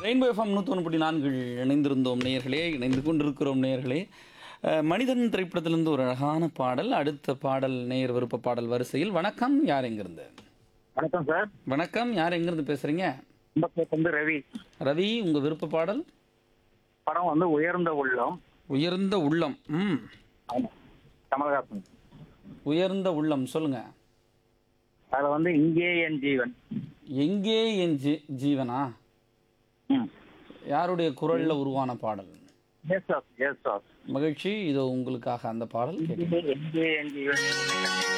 Rainbow FM நூற்றி புள்ளி நான்கில் இணைந்திருந்தோம் நேயர்களே இணைந்து கொண்டிருக்கிறோம் நேயர்களே அஹ், மனிதன் திரைப்படத்திலிருந்து ஒரு அழகான பாடல் அடுத்த பாடல் நேயர் விருப்ப பாடல் வரிசையில் வணக்கம் யார் எங்கிருந்து வணக்கம் சார் வணக்கம் யார் எங்கிருந்து பேசுறீங்க இந்த வந்து ரவி ரவி உங்க விருப்ப பாடல் படம் வந்து உயர்ந்த உள்ளம் உயர்ந்த உள்ளம் ம் ஆமா. கமலஹாசன் உயர்ந்த உள்ளம் சொல்லுங்க அதுல வந்து இங்கே என் ஜீவன் எங்கே என் ஜீ ஜீவனா ம் யாருடைய குரல்ல உருவான பாடல் எஸ் சார் எஸ் சார் மகிழ்ச்சி இதோ உங்களுக்காக அந்த பாடல் கேட்க எங்கே என் ஜீவன்